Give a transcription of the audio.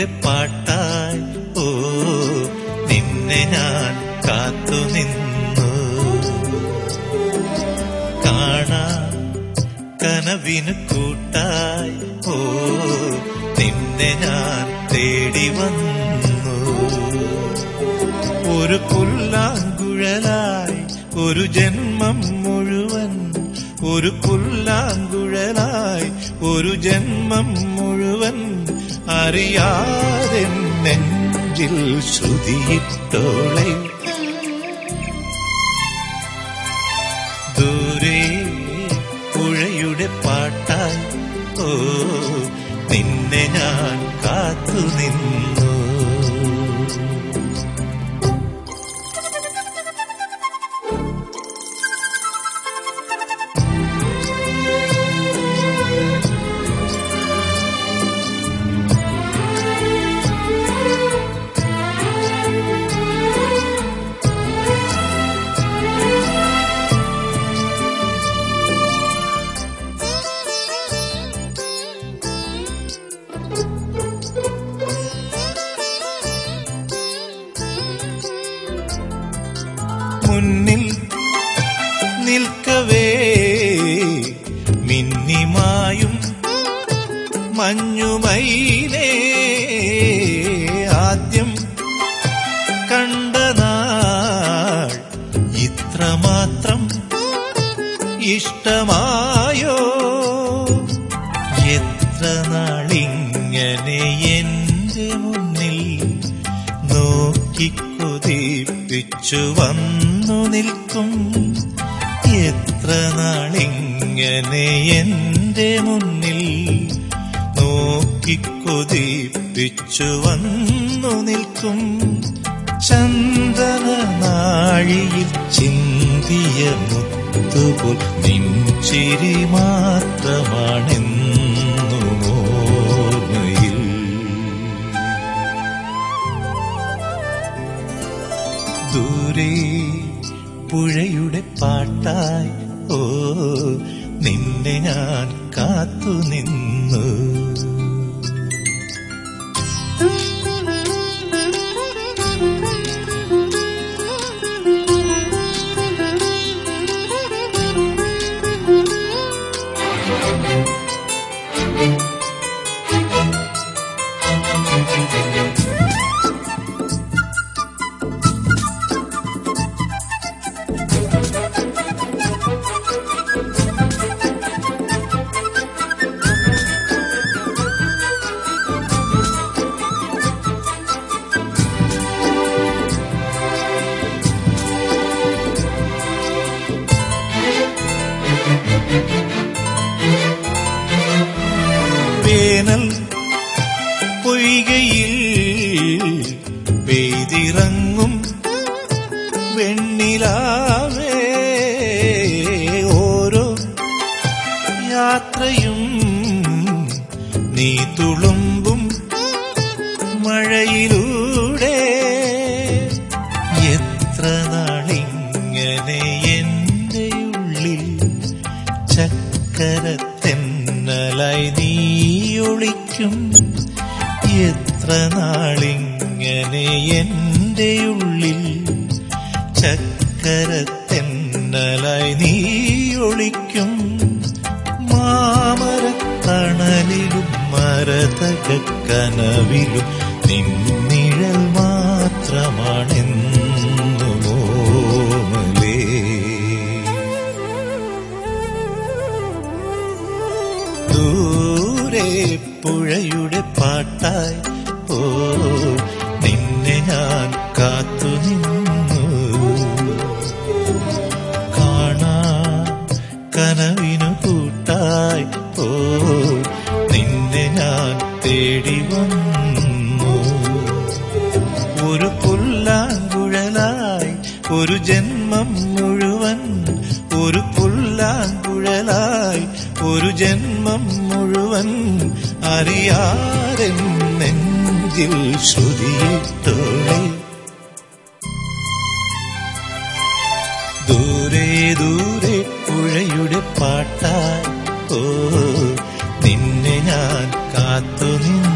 പുഴയുടെ പാട്ടായി ഓ നിന്നെ ഞാൻ കാത്തു നിന്നു കാണാ കനവിന് കൂട്ടായി ഓ നിന്നെ ഞാൻ തേടി വന്നു ഒരു പുല്ലാങ്കുഴലായി ഒരു ജന്മം മുഴുവൻ ഒരു പുല്ലാങ്കുഴലായി ഒരു ജന്മം മുഴുവൻ അറിയാതെ നെഞ്ചിൽ ശ്രുതിയിട്ടോളെ ദൂരെ പുഴയുടെ പാട്ടായി ഓ നിന്നെ ഞാൻ കാത്തു നിന്നു മുന്നിൽ നിൽക്കവേ മിന്നിമായും മഞ്ഞുമയിലേ ആദ്യം കണ്ട നാൾ ഇത്രമാത്രം ഇഷ്ടമായോ എത്ര നാളിങ്ങനെ എന്റെ മുന്നിൽ നോക്കിക്കൊതിപ്പിച്ചു വന്നു നിൽക്കും എത്ര നാളിങ്ങനെ എന്റെ മുന്നിൽ നോക്കിക്കൊതിപ്പിച്ചു വന്നു നിൽക്കും ചന്ദന നാഴിയിൽ ചിന്തിയ മുത്തുപോൽ നിൻചിരി മാത്രമാണെന്നും ഓർമ്മയിൽ ദൂരെ പുഴയുടെ പാട്ടായി ഓ നിന്നെ ഞാൻ കാത്തു നിന്നു വേനൽ പൊയ്കയിൽ പെയ്തിറങ്ങും വെണ്ണിലാവേ ഓരോ യാത്രയും നീ തുളുമ്പും മഴയിലൂടെ എത്ര നാളിങ്ങനെ എന്റെ ഉള്ളിൽ ചക്കരത്തെന്നലായി നീയൊളിക്കും എത്ര നാളിങ്ങനെ എന്റെ ഉള്ളിൽ ചക്കരത്തെന്നലായി നീയൊളിക്കും മാമരത്തണലിലും മരതക കനവിലും നിന്നിഴൽ മാത്രമാണെന്നും ഓമലേ ദൂരെ പുഴയുടെ പാട്ടായി ഓ നിന്നെ ഞാൻ കാത്തു നിന്നു കാണാ കനവിനു കൂട്ടായി ഓ നിന്നെ ഞാൻ തേടി വന്നു ഒരു പുല്ലാങ്കുഴലായി ഒരു ജന്മം മുഴുവൻ ഒരു പുല്ലാങ്കുഴലായി ഒരു ജന്മം മുഴുവൻ അറിയാതെ നെഞ്ചിൽ ശ്രുതിയിട്ടോളെ ദൂരെ ദൂരെ പുഴയുടെ പാട്ടായി ഓ നിന്നെ ഞാൻ കാത്തു നിന്നു